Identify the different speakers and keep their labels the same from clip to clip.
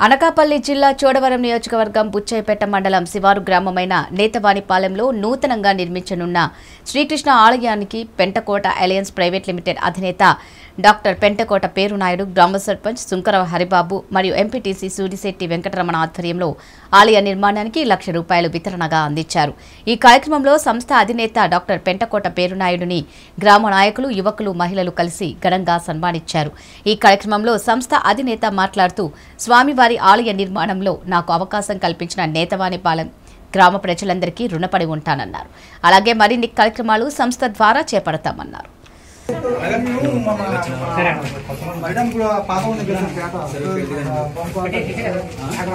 Speaker 1: అనకాపల్లి జిల్లా చోడవరం నియోజకవర్గం బుచ్చయ్యపేట మండలం శివారు గ్రామమైన నేతవానిపాలెంలో నూతనంగా నిర్మించనున్న శ్రీకృష్ణ ఆలయానికి పెంటకోట అలయన్స్ ప్రైవేట్ లిమిటెడ్ అధినేత డాక్టర్ పెంటకోట పేరునాయుడు గ్రామ సర్పంచ్ సుంకరవ హరిబాబు మరియు ఎంపీటీసీ సూరిశెట్టి వెంకటరమణ ఆధ్వర్యంలో ఆలయ నిర్మాణానికి లక్ష రూపాయలు వితరణగా అందించారు ఈ కార్యక్రమంలో సంస్థ అధినేత డాక్టర్ పెంటకోట పేరునాయుడుని గ్రామ నాయకులు యువకులు మహిళలు కలిసి ఘనంగా సన్మానించారు ఈ కార్యక్రమంలో సంస్థ అధినేత మాట్లాడుతూ స్వామివారి ఆలయ నిర్మాణంలో నాకు అవకాశం కల్పించిన నేతవానిపాలెం గ్రామ ప్రజలందరికీ రుణపడి ఉంటానన్నారు అలాగే మరిన్ని కార్యక్రమాలు సంస్థ ద్వారా చేపడతామన్నారు
Speaker 2: మేడం కూడా పాత ఉంది కదా పేట పంపాలి అక్కడ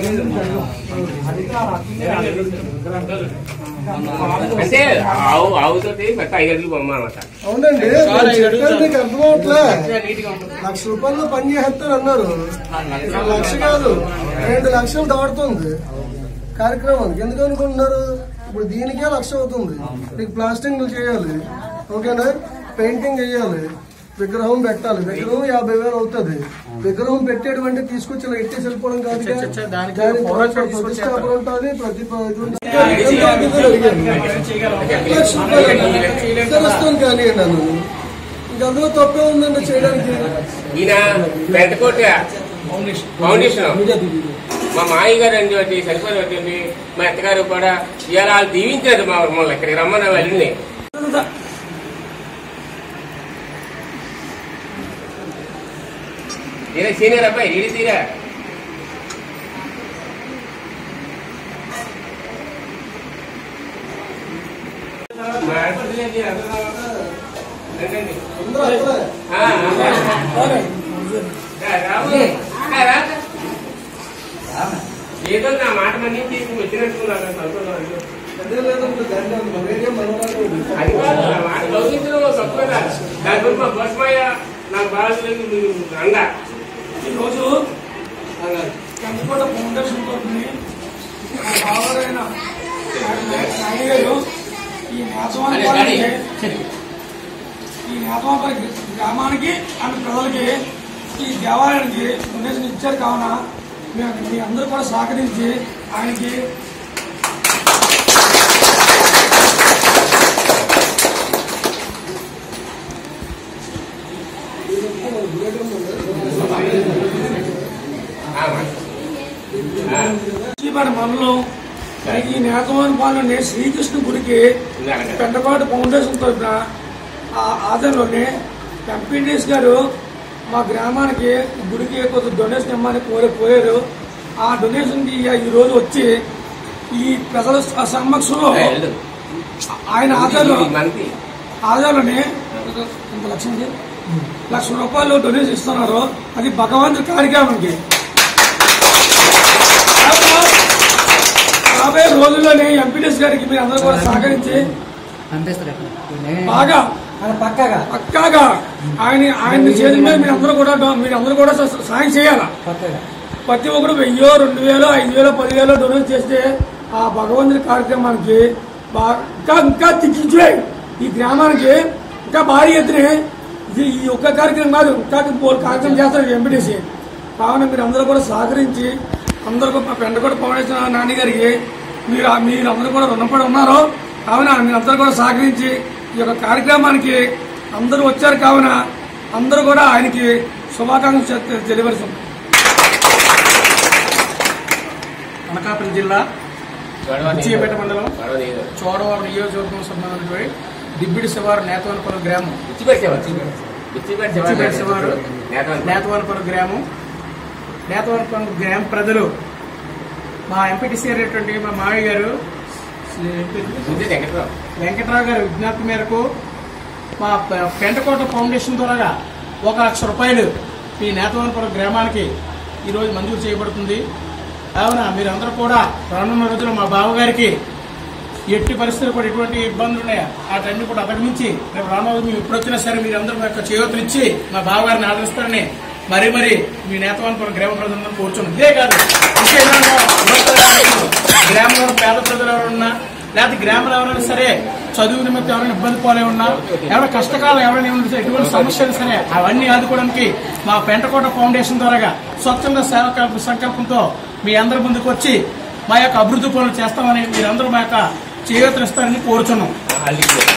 Speaker 3: అంటే ఆవు ఆవుతోటి పెద్ద ఐదు గంటలు బొమ్మ అనమాట
Speaker 2: అవునండి నేను చెప్పేది నీకు అర్థం అవట్లే లక్ష రూపాయలు పని చేస్తారు అన్నారు ఇప్పుడు లక్ష కాదు రెండు లక్షలు దాటుతుంది కార్యక్రమానికి ఎందుకు అనుకుంటున్నారు ఇప్పుడు దీనికే లక్ష అవుతుంది నీకు ప్లాస్టింగ్ చేయాలి ఓకేనా పెయింటింగ్ వేయాలి విగ్రహం పెట్టాలి విగ్రహం యాభై వేలు అవుతుంది విగ్రహం పెట్టేటువంటి తీసుకొచ్చి ఇలా ఎట్టి వెళ్ళిపోవడం కాదు కదా. దానికి ప్రతిష్టాపన ఉంటుంది ప్రతి ఇది ఉంటుంది. ఎంత అవుతుందో అడిగాను. లక్ష రూపాయలు తెలుస్తుంది కానీ నన్ను ఇంకా అందులో తప్పే ఉందండి చేయడానికి
Speaker 3: ఈయన పెంటకోట ఫౌండేషన్ మా మాయ గారు అండి చనిపోయిన వచ్చింది మా అత్తగారు కూడా ఇవాళ వాళ్ళు దీవించారు మా మమ్మల్ని ఇక్కడికి రమ్మని వెళ్ళింది తీరా సీనియర్ అబ్బాయి ఈడి తీరా మా ఆడపడుచు ఏంటి? అందరూ రండి.
Speaker 2: అందరూ అక్కడే.
Speaker 3: ఆ, ఆ. రా, రాము. ఆ, రా. ఏదో నా మాట మనీ తీసుకుని వచ్చినట్టు నాకు సంతోషం అనిపిస్తుంది.
Speaker 2: అదే లేదండి దాన్ని అంత మరేం మనవరాలు ఉంది.
Speaker 3: అది కాదు, నా మాట గౌరవించడం తక్కువ కాదు. దాని గురించి మా భస్మయ్య నాకు బాగా తెలియదు, మీరు అండ
Speaker 4: ఈరోజు కంచుకోట ఫౌండేషన్ తోటి మా బావరైన నాయుడు గారు ఈ నేతవానికి ఈ నేతవానికి గ్రామానికి అండ్ ప్రజలకి ఈ దేవాలయానికి డొనేషన్ ఇచ్చారు కావున మేము మీ అందరూ కూడా సహకరించి ఆయనకి
Speaker 3: ఆ, మాట. ఆ,
Speaker 4: చీపాటి మండలం ఈ నేతవాని పాలన శ్రీకృష్ణ గుడికి
Speaker 3: ఇందాక.
Speaker 4: పెంటకోట ఫౌండేషన్ తరఫున ఆ ఆధ్వర్యంలోనే ఎంపీడీఎస్ గారు మా గ్రామానికి గుడికి కొంత డొనేషన్ ఇవ్వమని కోరి పోయారు ఆ డొనేషన్ కి ఈ రోజు వచ్చి ఈ ప్రజల స- సమక్షంలో
Speaker 3: ఏ, వెళ్ళు.
Speaker 4: ఆయన ఆధ్వర్యంలో
Speaker 3: ఇది మనకి
Speaker 4: ఆధ్వర్యంలోనే ఎంత లక్ష ఉంది? లక్ష రూపాయలు డొనేషన్ ఇస్తున్నారు అది భగవంతుడి కార్యక్రమానికి రాబోయే రోజుల్లోనే ఎంపీడీఎస్ గారికి మీరు అందరూ కూడా సహకరించి బాగా
Speaker 5: పక్కగా
Speaker 4: పక్కాగా ఆయన ఆయన చేతుల మీద మీరు అందరూ కూడా మీరు అందరూ కూడా స- సాయం చేయాలా
Speaker 5: పక్కగా
Speaker 4: ప్రతి ఒక్కరు వెయ్యో రెండు వేలో ఐదు వేలో పదివేలో డొనేట్ చేస్తే ఆ భగవంతుడి కార్యక్రమానికి బా- ఇంకా ఇంకా తిట్టించే ఈ గ్రామానికి ఇంకా భారీ ఎత్తున ఇది ఈ ఒక్క కార్యక్రమం కాదు ఇంకా మూడు కార్యక్రమం చేస్తారు ఎంపీటీసీ కావున మీరు అందరూ కూడా సహకరించి అందరూ కూడా మా పెండగొడ ఫౌండేషన్ నాని గారికి మీరు మీరు అందరూ కూడా రుణపడి ఉన్నారు కావున మీరు అందరూ కూడా సహకరించి ఈ యొక్క కార్యక్రమానికి అందరూ వచ్చారు కావున అందరూ కూడా ఆయనకి శుభాకాంక్షలు తెలియపరుస్తాం
Speaker 5: అనకాపల్లి జిల్లా
Speaker 3: గొడవ
Speaker 5: పిచ్చిపేట మండలం
Speaker 3: గొడవ లేదు.
Speaker 5: చోడవరం నియోజకవర్గం సంబంధించినటువంటి దిబ్బిడి శివారు నేతవనపురం గ్రామం
Speaker 3: పిచ్చిపెట్టేవారు. పిచ్చిపెట్టే శివారు.
Speaker 5: పిచ్చిపేట శివారు
Speaker 3: నేతవాళ్ళు.
Speaker 5: నేతవనపురం గ్రామం నేతవనపురం గ్రామ ప్రజలు మా ఎంపీటీసీ అయినటువంటి మా మావయ్య గారు శ్రీ
Speaker 3: ముందే వెంకట్రావు.
Speaker 5: వెంకట్రావు గారి విజ్ఞప్తి మేరకు మా పె- పెంటకోట ఫౌండేషన్ ద్వారా ఒక లక్ష రూపాయలు ఈ నేతవనపురం గ్రామానికి ఈరోజు మంజూరు చేయబడుతుంది కావున మీరందరూ కూడా రానున్న రోజుల్లో మా బావగారికి ఎట్టి పరిస్థితులు కూడా ఎటువంటి ఇబ్బందులు ఉన్నాయో వాటన్ని కూడా అధిగమించి రేపు రానున్న రోజు మేము ఎప్పుడు వచ్చినా సరే మీరందరూ మా యొక్క చేయూతలు ఇచ్చి మా బావగారిని ఆదరిస్తారని మరీ మరీ మీ నేతవనపురం గ్రామ ప్రజలందరూ కూర్చున్నాం ఇదే కాదు ఇంకేదైనా లోకల్ గ్రామంలో పేద ప్రజలు ఎవరున్నా లేకపోతే గ్రామంలో ఎవరైనా సరే చదువు నిమిత్తం ఎవరైనా ఇబ్బంది పోలే ఉన్నా ఎవరైనా కష్టకాలం ఎవరైనా ఏమైనా సరే, ఎటువంటి సమస్యలు సరే అవన్నీ ఆదుకోవడానికి మా పెంటకోట ఫౌండేషన్ ద్వారా స్వచ్ఛంద సేవ సంకల్పంతో మీ అందరి ముందుకు వచ్చి మా యొక్క అభివృద్ధి పనులు చేస్తామని మీరందరూ మా యొక్క చేయూతనిస్తారని కోరుచున్నాం